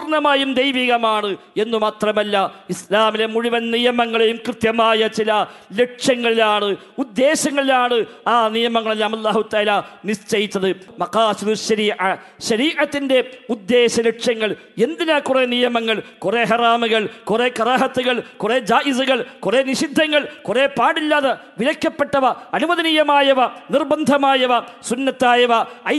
പൂർണ്ണമായും ദൈവികമാണ് എന്നു മാത്രമല്ല ഇസ്ലാമിലെ മുഴുവൻ നിയമങ്ങളെയും കൃത്യമായ ചില ലക്ഷ്യങ്ങളിലാണ് ഉദ്ദേശങ്ങളിലാണ് ആ നിയമങ്ങളെല്ലാം അള്ളാഹു തആല നിശ്ചയിച്ചത് മഖാസിദു ശരീഅ ശരീഅത്തിന്റെ ഉദ്ദേശ ലക്ഷ്യങ്ങൾ എന്തിനാ കുറെ നിയമങ്ങൾ കുറെ ഹറാമുകൾ കുറെ കറാഹത്തുകൾ കുറെ ജായിസുകൾ കുറെ നിഷിദ്ധങ്ങൾ കുറെ പാടില്ലാതെ വിലക്കപ്പെട്ടവ അനുവദനീയമായവ നിർബന്ധമായവ സുന്നത്തായവ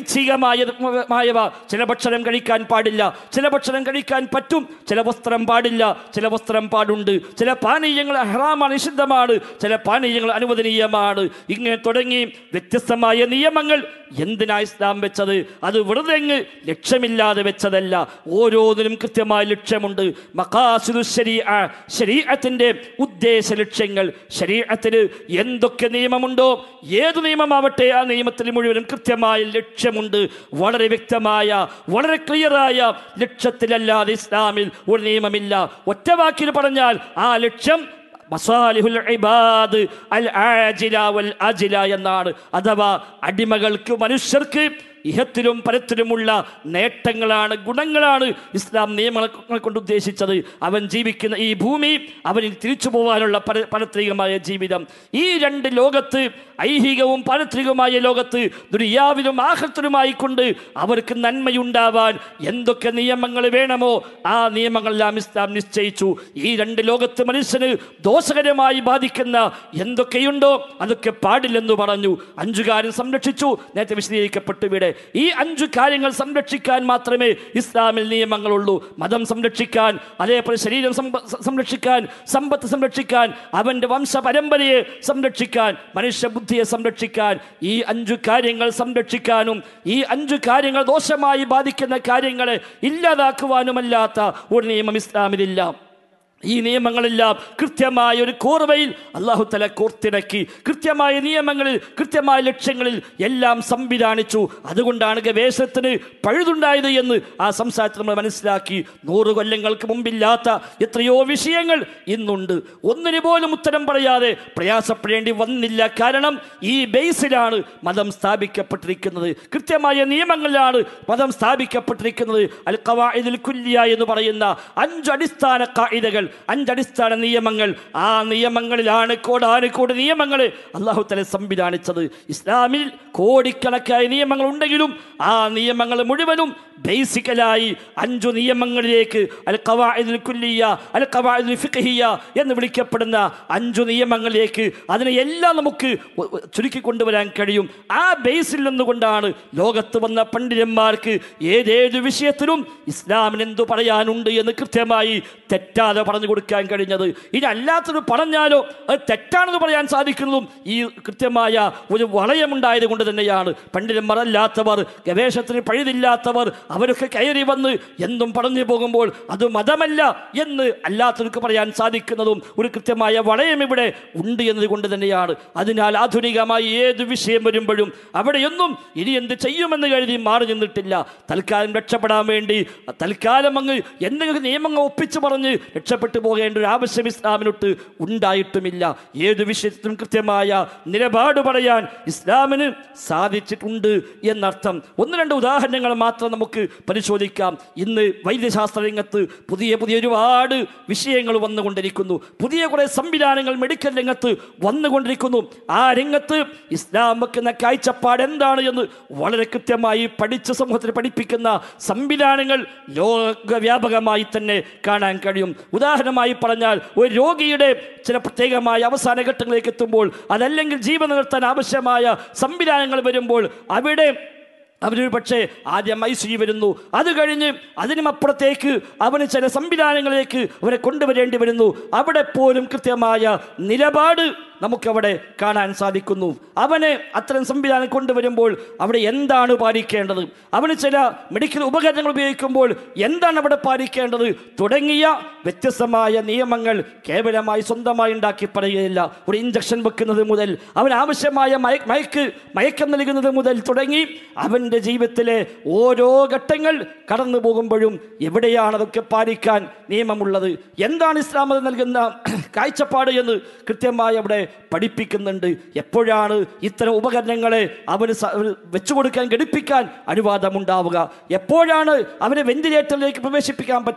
ഐച്ഛികമായവ ചില ഭക്ഷണം കഴിക്കാൻ പാടില്ല ചില ഭക്ഷണം കഴിക്കാൻ പറ്റും ചില വസ്ത്രം പാടില്ല ചില വസ്ത്രം പാടുണ്ട് ചില പാനീയങ്ങൾ ഹറാമാണ് നിഷിദ്ധമാണ് ചില പാനീയങ്ങൾ അനുവദനീയമാണ് ഇങ്ങനെ തുടങ്ങി വ്യത്യസ്തമായ നിയമങ്ങൾ എന്തിനാ ഇസ്ലാം വെച്ചത് അത് വെറുതെ അങ്ങ് ലക്ഷ്യമില്ലാതെ വെച്ചതല്ല ഓരോന്നിനും കൃത്യമായ ലക്ഷ്യമുണ്ട് മഖാസിദു ശരീഅ ശരീഅത്തിന്റെ ഉദ്ദേശ ലക്ഷ്യങ്ങൾ ശരീഅത്തിന് എന്തൊക്കെ നിയമമുണ്ടോ ഏത് നിയമമാവട്ടെ ആ നിയമത്തിൽ മുഴുവനും കൃത്യമായ ലക്ഷ്യമുണ്ട് വളരെ വ്യക്തമായ വളരെ ക്ലിയറായ ലക്ഷ്യത്തിലല്ലാതെ ഇസ്ലാമിൽ ഒരു നിയമമില്ല ഒറ്റ വാക്കിൽ പറഞ്ഞാൽ ആ ലക്ഷ്യം മസാലിഹുൽ ഇബാദ് അൽ ആജില വൽ അജില എന്നാണ് അഥവാ അടിമകൾക്ക് മനുഷ്യർക്ക് ഇഹത്തിലും പരത്തിലുമുള്ള നേട്ടങ്ങളാണ് ഗുണങ്ങളാണ് ഇസ്ലാം നിയമങ്ങൾ കൊണ്ട് ഉദ്ദേശിച്ചത് അവൻ ജീവിക്കുന്ന ഈ ഭൂമി അവനിൽ തിരിച്ചു പോകാനുള്ള പര പാരത്രികമായ ജീവിതം ഈ രണ്ട് ലോകത്ത് ഐഹികവും പാരത്രികവുമായ ലോകത്ത് ദുര്യാവിലും ആഹത്തിലുമായി കൊണ്ട് അവർക്ക് നന്മയുണ്ടാവാൻ എന്തൊക്കെ നിയമങ്ങൾ വേണമോ ആ നിയമങ്ങളെല്ലാം ഇസ്ലാം നിശ്ചയിച്ചു ഈ രണ്ട് ലോകത്ത് മനുഷ്യന് ദോഷകരമായി ബാധിക്കുന്ന എന്തൊക്കെയുണ്ടോ അതൊക്കെ പാടില്ലെന്ന് പറഞ്ഞു അഞ്ചു കാര്യം സംരക്ഷിച്ചു നേരത്തെ വിശദീകരിക്കപ്പെട്ടു ഇവിടെ ഈ അഞ്ചു കാര്യങ്ങൾ സംരക്ഷിക്കാൻ മാത്രമേ ഇസ്ലാമിൽ നിയമങ്ങളുള്ളൂ മതം സംരക്ഷിക്കാൻ അതേപോലെ ശരീരം സംബ- സംരക്ഷിക്കാൻ സമ്പത്ത് സംരക്ഷിക്കാൻ അവന്റെ വംശ പരമ്പരയെ സംരക്ഷിക്കാൻ മനുഷ്യ ബുദ്ധിയെ സംരക്ഷിക്കാൻ ഈ അഞ്ചു കാര്യങ്ങൾ സംരക്ഷിക്കാനും ഈ അഞ്ചു കാര്യങ്ങൾ ദോഷമായി ബാധിക്കുന്ന കാര്യങ്ങളെ ഇല്ലാതാക്കുവാനുമല്ലാത്ത ഒരു നിയമം ഇസ്ലാമിലില്ല ഈ നിയമങ്ങളെല്ലാം കൃത്യമായ ഒരു കോർവയിൽ അള്ളാഹു തല കോർത്തിണക്കി കൃത്യമായ നിയമങ്ങളിൽ കൃത്യമായ ലക്ഷ്യങ്ങളിൽ എല്ലാം സംവിധാനിച്ചു അതുകൊണ്ടാണ് ഗവേഷണത്തിന് പഴുതുണ്ടായത് എന്ന് ആ സംസാരത്തിൽ നമ്മൾ മനസ്സിലാക്കി നൂറ് കൊല്ലങ്ങൾക്ക് മുമ്പില്ലാത്ത എത്രയോ വിഷയങ്ങൾ ഇന്നുണ്ട് ഒന്നിന് പോലും ഉത്തരം പറയാതെ പ്രയാസപ്പെടേണ്ടി വന്നില്ല കാരണം ഈ ബേസിലാണ് മതം സ്ഥാപിക്കപ്പെട്ടിരിക്കുന്നത് കൃത്യമായ നിയമങ്ങളിലാണ് മതം സ്ഥാപിക്കപ്പെട്ടിരിക്കുന്നത് അൽ ഖവാഇദുൽ കുല്ലിയ എന്ന് പറയുന്ന അഞ്ച് അടിസ്ഥാന കായികകൾ അഞ്ചടിസ്ഥാന നിയമങ്ങൾ ആ നിയമങ്ങളിലാണ് കോടാനുകോടി നിയമങ്ങൾ അള്ളാഹു തല സംവിധാനിച്ചത് ഇസ്ലാമിൽ കോടിക്കണക്കായ നിയമങ്ങൾ ഉണ്ടെങ്കിലും ആ നിയമങ്ങൾ മുഴുവനും ബേസിക്കലായി അഞ്ചു നിയമങ്ങളിലേക്ക് അൽ ഖവാഇദുൽ കുല്ലിയ അൽ ഖവാഇദുൽ ഫിഖ്ഹിയ എന്ന് വിളിക്കപ്പെടുന്ന അഞ്ചു നിയമങ്ങളിലേക്ക് അതിനെ എല്ലാം നമുക്ക് ഒ- ഒ- ചുരുക്കി കൊണ്ടുവരാൻ കഴിയും ആ ബേസിൽ നിന്നുകൊണ്ടാണ് ലോകത്ത് വന്ന പണ്ഡിതന്മാർക്ക് ഏതേത് വിഷയത്തിലും ഇസ്ലാമിന് എന്തു പറയാനുണ്ട് എന്ന് കൃത്യമായി തെറ്റാതെ പറഞ്ഞു കൊടുക്കാൻ കഴിഞ്ഞത് ഇനി അല്ലാത്തത് പറഞ്ഞാലോ അത് തെറ്റാണെന്ന് പറയാൻ സാധിക്കുന്നതും ഈ കൃത്യമായ ഒരു വളയമുണ്ടായത് കൊണ്ട് തന്നെയാണ് പണ്ഡിതന്മാർ അല്ലാത്തവർ ഗവേഷണത്തിന് പഴുതില്ലാത്തവർ അവരൊക്കെ കയറി വന്ന് എന്തും പറഞ്ഞു പോകുമ്പോൾ അത് മതമല്ല എന്ന് അല്ലാത്തവർക്ക് പറയാൻ സാധിക്കുന്നതും ഒരു കൃത്യമായ വളയം ഇവിടെ ഉണ്ട് എന്നതുകൊണ്ട് തന്നെയാണ് അതിനാൽ ആധുനികമായി ഏത് വിഷയം വരുമ്പോഴും അവിടെയൊന്നും ഇനി എന്ത് ചെയ്യുമെന്ന് കരുതി മാറി നിന്നിട്ടില്ല തൽക്കാലം രക്ഷപ്പെടാൻ വേണ്ടി തൽക്കാലം അങ്ങ് എന്തെങ്കിലും നിയമങ്ങൾ ഒപ്പിച്ച് പറഞ്ഞ് രക്ഷപ്പെട്ടു പോകേണ്ട ഒരു ആവശ്യം ഇസ്ലാമിനൊട്ട് ഉണ്ടായിട്ടുമില്ല ഏത് വിഷയത്തിലും കൃത്യമായ നിലപാട് പറയാൻ ഇസ്ലാമിന് സാധിച്ചിട്ടുണ്ട് എന്നർത്ഥം ഒന്ന് രണ്ട് ഉദാഹരണങ്ങൾ മാത്രം നമുക്ക് പരിശോധിക്കാം ഇന്ന് വൈദ്യശാസ്ത്ര രംഗത്ത് പുതിയ പുതിയ ഒരുപാട് വിഷയങ്ങൾ വന്നുകൊണ്ടിരിക്കുന്നു പുതിയ കുറേ സംവിധാനങ്ങൾ മെഡിക്കൽ രംഗത്ത് വന്നുകൊണ്ടിരിക്കുന്നു ആ രംഗത്ത് ഇസ്ലാം വെക്കുന്ന കാഴ്ചപ്പാട് എന്താണ് എന്ന് വളരെ കൃത്യമായി പഠിച്ച സമൂഹത്തിൽ പഠിപ്പിക്കുന്ന സംവിധാനങ്ങൾ ലോകവ്യാപകമായി തന്നെ കാണാൻ കഴിയും ഉദാഹരണമായി പറഞ്ഞാൽ ഒരു രോഗിയുടെ ചില പ്രത്യേകമായ അവസാന ഘട്ടങ്ങളിലേക്ക് എത്തുമ്പോൾ അതല്ലെങ്കിൽ ജീവൻ നിലനിർത്താൻ ആവശ്യമായ സംവിധാനങ്ങൾ വരുമ്പോൾ അവിടെ അവനൊരു പക്ഷേ ആദ്യം ഐ സി വരുന്നു അത് കഴിഞ്ഞ് അതിനും അപ്പുറത്തേക്ക് അവന് ചില സംവിധാനങ്ങളിലേക്ക് അവനെ കൊണ്ടുവരേണ്ടി വരുന്നു അവിടെ പോലും കൃത്യമായ നിലപാട് നമുക്കവിടെ കാണാൻ സാധിക്കുന്നു അവനെ അത്തരം സംവിധാനം കൊണ്ടുവരുമ്പോൾ അവിടെ എന്താണ് പാലിക്കേണ്ടത് അവന് ചില മെഡിക്കൽ ഉപകരണങ്ങൾ ഉപയോഗിക്കുമ്പോൾ എന്താണ് അവിടെ പാലിക്കേണ്ടത് തുടങ്ങിയ വ്യത്യസ്തമായ നിയമങ്ങൾ കേവലമായി സ്വന്തമായി ഉണ്ടാക്കി പറയുകയില്ല ഒരു ഇഞ്ചക്ഷൻ വെക്കുന്നത് മുതൽ അവൻ ആവശ്യമായ മയ മയക്ക് മയക്കം നൽകുന്നത് മുതൽ തുടങ്ങി അവൻ്റെ ജീവിതത്തിലെ ഓരോ ഘട്ടങ്ങൾ കടന്നു പോകുമ്പോഴും എവിടെയാണ് അതൊക്കെ പാലിക്കാൻ നിയമമുള്ളത് എന്താണ് ഇസ്ലാം മതം നൽകുന്ന കാഴ്ചപ്പാട് എന്ന് കൃത്യമായി അവിടെ പഠിപ്പിക്കുന്നുണ്ട് എപ്പോഴാണ് ഇത്തരം ഉപകരണങ്ങളെ അവന് സ- അവന് വെച്ചു കൊടുക്കാൻ ഘടിപ്പിക്കാൻ അനുവാദമുണ്ടാവുക എപ്പോഴാണ് അവനെ വെന്റിലേറ്ററിലേക്ക് പ്രവേശിപ്പിക്കാൻ പറ്റുക